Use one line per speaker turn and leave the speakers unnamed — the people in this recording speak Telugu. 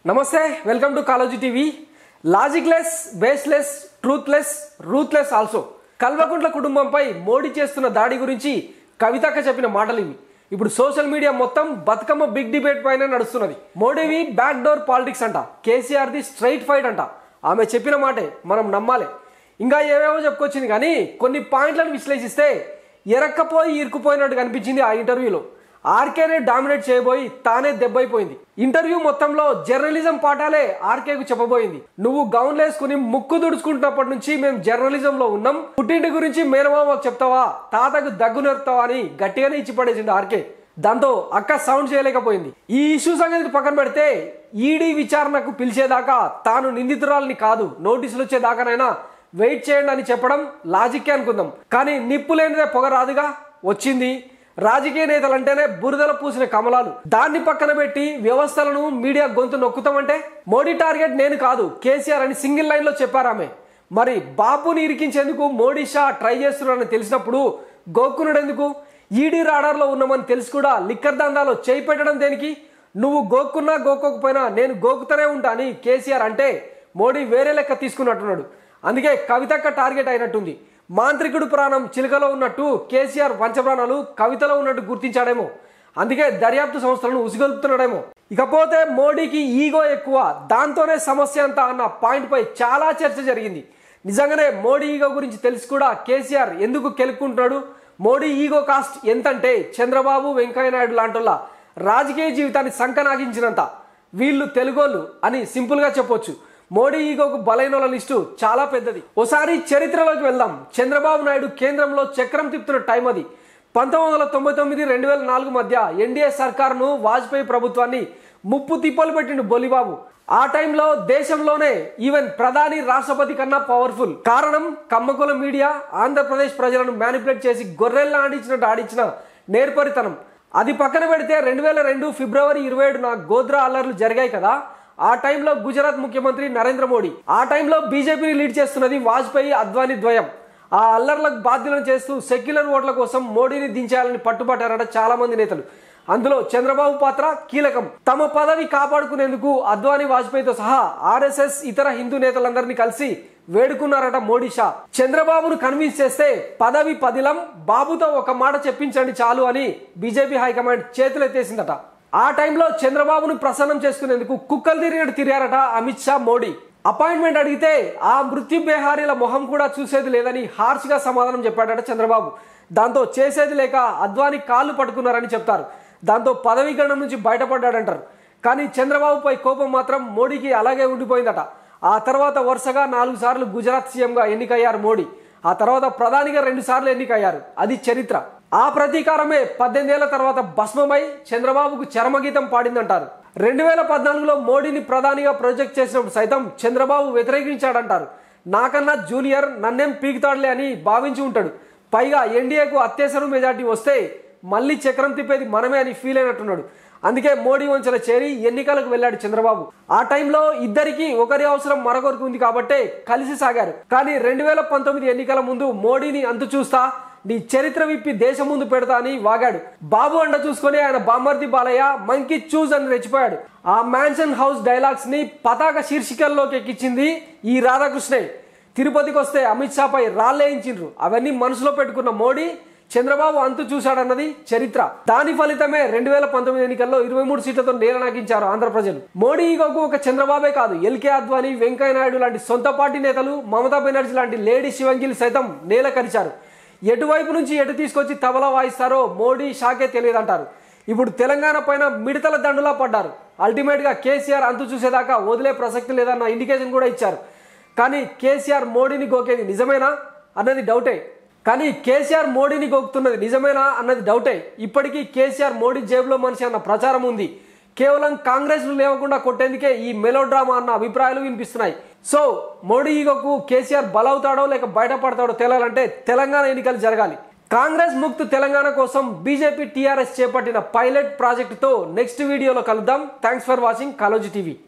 నమస్తే welcome to Kaloji TV logicless baseless truthless ruthless also Kalvakuntla కుటుంబంపై మోడీ చేస్తున్న దాడి గురించి కవితక్క చెప్పిన మాటలు ఇవి ఇప్పుడు సోషల్ మీడియా మొత్తం బతుకమ్మ బిగ్ డిబేట్ పైన నడుస్తున్నది మోడీవి బ్యాక్ డోర్ పాలిటిక్స్ అంట కేసీఆర్ది స్ట్రైట్ ఫైట్ అంట ఆమె చెప్పిన మాటే మనం నమ్మాలి ఇంకా ఏవేవో చెప్పుకొచ్చింది కానీ కొన్ని పాయింట్లను విశ్లేషిస్తే ఎరక్కపోయి ఇరుక్కుపోయినట్టు కనిపించింది ఆ ఇంటర్వ్యూలో ఆర్కేనే డామినేట్ చేయబోయి తానే దెబ్బైపోయింది ఇంటర్వ్యూ మొత్తంలో జర్నలిజం పాఠాలే ఆర్కేకు చెప్పబోయింది నువ్వు గౌన్ వేసుకుని ముక్కు దుడుచుకుంటున్నప్పటి నుంచి మేము జర్నలిజంలో ఉన్నాం పుట్టింటి గురించి మేనమామకు చెప్తావా తాతకు దగ్గు నేర్పుతావా అని గట్టిగానే ఇచ్చి పడేసింది ఆర్కే దాంతో అక్క సౌండ్ చేయలేకపోయింది ఈ ఇష్యూ సంగతి పక్కన పెడితే ఈడీ విచారణకు పిలిచేదాకా తాను నిందితురాలని కాదు నోటీసులు వచ్చేదాకానైనా వెయిట్ చేయండి అని చెప్పడం లాజిక్కే అనుకుందాం కానీ నిప్పు లేనిదే పొగ రాదుగా వచ్చింది రాజకీయ నేతలు అంటేనే బురదల పూసిన కమలాలు దాన్ని పక్కన పెట్టి వ్యవస్థలను మీడియా గొంతు నొక్కుతామంటే మోడీ టార్గెట్ నేను కాదు కేసీఆర్ అని సింగిల్ లైన్ లో చెప్పారు ఆమె మరి బాపుని ఇరికించేందుకు మోడీ షా ట్రై చేస్తున్నారని తెలిసినప్పుడు గోక్కునుడెందుకు ఈడీ రాడార్లో ఉన్నామని తెలిసి కూడా లిక్కర్ దందాలో చేయి పెట్టడం దేనికి నువ్వు గోక్కున్నా గోక్కోకపోయినా నేను గోకుతూనే ఉంటా అని కేసీఆర్ అంటే మోడీ వేరే లెక్క తీసుకున్నట్టున్నాడు అందుకే కవితక్క టార్గెట్ అయినట్టుంది మాంత్రికుడు ప్రాణం చిలుకలో ఉన్నట్టు కేసీఆర్ పంచప్రాణాలు కవితలో ఉన్నట్టు గుర్తించాడేమో అందుకే దర్యాప్తు సంస్థలను ఉసిగొలుపుతున్నాడేమో ఇకపోతే మోడీకి ఈగో ఎక్కువ దాంతోనే సమస్య అంతా అన్న పాయింట్ పై చాలా చర్చ జరిగింది నిజంగానే మోడీ ఈగో గురించి తెలిసి కూడా కేసీఆర్ ఎందుకు కెలుక్కుంటున్నాడు మోడీ ఈగో కాస్ట్ ఎంతంటే చంద్రబాబు వెంకయ్యనాయుడు లాంటి రాజకీయ జీవితాన్ని సంకనాగించినంత వీళ్ళు తెలుగోళ్ళు అని సింపుల్గా చెప్పొచ్చు మోడీ ఈగోకు బలైన లిస్టు చాలా పెద్దది ఓసారి చరిత్రలోకి వెళ్దాం చంద్రబాబు నాయుడు కేంద్రంలో చక్రం తిప్పుతున్న టైం అది పంతొమ్మిది వందల తొంభై తొమ్మిది రెండు వేల నాలుగు మధ్య ఎన్డీఏ సర్కారును వాజ్పేయి ప్రభుత్వాన్ని ముప్పు తిప్పలు పెట్టిండు బొలిబాబు ఆ టైంలో దేశంలోనే ఈవెన్ ప్రధాని రాష్ట్రపతి కన్నా పవర్ఫుల్ కారణం కమ్మకుల మీడియా ఆంధ్రప్రదేశ్ ప్రజలను మ్యానిపులేట్ చేసి గొర్రెల్లా ఆడించినట్టు ఆడించిన నేర్పరితనం అది పక్కన పెడితే రెండు వేల రెండు ఫిబ్రవరి ఇరవై ఏడున గోద్రా అల్లర్లు జరిగాయి కదా ఆ టైంలో గుజరాత్ ముఖ్యమంత్రి నరేంద్ర మోడీ ఆ టైంలో బీజేపీని లీడ్ చేస్తున్నది వాజ్పేయి అద్వానీ ద్వయం ఆ అల్లర్లకు బాధ్యులను చేస్తూ సెక్యులర్ ఓట్ల కోసం మోడీని దించేయాలని పట్టుబట్టారట చాలా మంది నేతలు అందులో చంద్రబాబు పాత్ర కీలకం తమ పదవి కాపాడుకునేందుకు అద్వానీ వాజ్పేయితో సహా ఆర్ఎస్ఎస్ ఇతర హిందూ నేతలందరినీ కలిసి వేడుకున్నారట మోడీ షా చంద్రబాబును కన్విన్స్ చేస్తే పదవి పదిలం బాబుతో ఒక మాట చెప్పించండి చాలు అని బీజేపీ హైకమాండ్ చేతులెత్తేసిందట ఆ టైంలో చంద్రబాబును ప్రసన్నం చేసుకునేందుకు కుక్కలు తిరిగినట్టు తిరిగారట అమిత్ షా మోడీ అపాయింట్మెంట్ అడిగితే ఆ మృత్యు బేహారీల మొహం కూడా చూసేది లేదని హార్ష్గా సమాధానం చెప్పాడట చంద్రబాబు దాంతో చేసేది లేక అద్వాని కాళ్ళు పట్టుకున్నారని చెప్తారు దాంతో పదవీ గణం నుంచి బయటపడ్డాడంటారు కానీ చంద్రబాబుపై కోపం మాత్రం మోడీకి అలాగే ఉండిపోయిందట ఆ తర్వాత వరుసగా నాలుగు సార్లు గుజరాత్ సీఎంగా ఎన్నికయ్యారు మోడీ ఆ తర్వాత ప్రధానిగా రెండు సార్లు ఎన్నికయ్యారు అది చరిత్ర ఆ ప్రతీకారమే పద్దెనిమిదేళ్ల తర్వాత భస్మమై చంద్రబాబుకు చరమగీతం పాడిందంటారు రెండు వేల పద్నాలుగులో మోడీని ప్రధానిగా ప్రొజెక్ట్ చేసినప్పుడు సైతం చంద్రబాబు వ్యతిరేకించాడంటారు నాకన్నా జూనియర్ నన్నేం పీకుతాడులే అని భావించి ఉంటాడు పైగా ఎన్డీఏకు అత్యవసరం మెజార్టీ వస్తే మళ్ళీ చక్రం తిప్పేది మనమే అని ఫీల్ అయినట్టున్నాడు అందుకే మోడీ వంచల చేరి ఎన్నికలకు వెళ్ళాడు చంద్రబాబు ఆ టైంలో ఇద్దరికి ఒకరి అవసరం మరొకరికి ఉంది కాబట్టే కలిసి సాగారు కానీ రెండు వేల పంతొమ్మిది ఎన్నికల ముందు మోడీని అంతు చూస్తా నీ చరిత్ర విప్పి దేశం ముందు పెడతా అని వాగాడు బాబు అండ చూసుకొని ఆయన బామ్మర్ది బాలయ్య మంకీ చూజ్ అని రెచ్చిపోయాడు ఆ మ్యాన్షన్ హౌస్ డైలాగ్స్ ని పతాక శీర్షికల్లోకి ఎక్కించింది ఈ రాధాకృష్ణే తిరుపతికి వస్తే అమిత్ షాపై రాళ్ళేయించిండ్రు అవన్నీ మనసులో పెట్టుకున్న మోడీ చంద్రబాబు అంతు చూశాడన్నది చరిత్ర దాని ఫలితమే రెండు వేల పంతొమ్మిది ఎన్నికల్లో ఇరవై మూడు సీట్లతో నేలనాగించారు ఆంధ్ర ప్రజలు మోడీ ఈగోకు ఒక చంద్రబాబే కాదు ఎల్కే అద్వానీ వెంకయ్యనాయుడు లాంటి సొంత పార్టీ నేతలు మమతా బెనర్జీ లాంటి లేడీ శివంగిలు సైతం నేల కరిచారు ఎటువైపు నుంచి ఎటు తీసుకొచ్చి తబలా వాయిస్తారో మోడీ షాకే తెలియదంటారు ఇప్పుడు తెలంగాణ పైన మిడతల దండులా పడ్డారు అల్టిమేట్ గా కేసీఆర్ అంతు చూసేదాకా వదిలే ప్రసక్తి లేదన్న ఇండికేషన్ కూడా ఇచ్చారు కానీ కేసీఆర్ మోడీని గోకేది నిజమేనా అన్నది డౌటే కానీ కేసీఆర్ మోడీని గోకుతున్నది నిజమేనా అన్నది డౌటే ఇప్పటికీ కేసీఆర్ మోడీ జేబులో మనిషి అన్న ప్రచారం ఉంది కేవలం కాంగ్రెస్ లేవకుండా కొట్టేందుకే ఈ మెలో డ్రామా అన్న అభిప్రాయాలు వినిపిస్తున్నాయి సో మోడీ ఈగోకు కేసీఆర్ బలవుతాడో లేక బయటపడతాడో తేలాలంటే తెలంగాణ ఎన్నికలు జరగాలి కాంగ్రెస్ ముక్త్ తెలంగాణ కోసం బీజేపీ టీఆర్ఎస్ చేపట్టిన పైలట్ ప్రాజెక్టుతో నెక్స్ట్ వీడియోలో కలుద్దాం thanks for watching Kaloji TV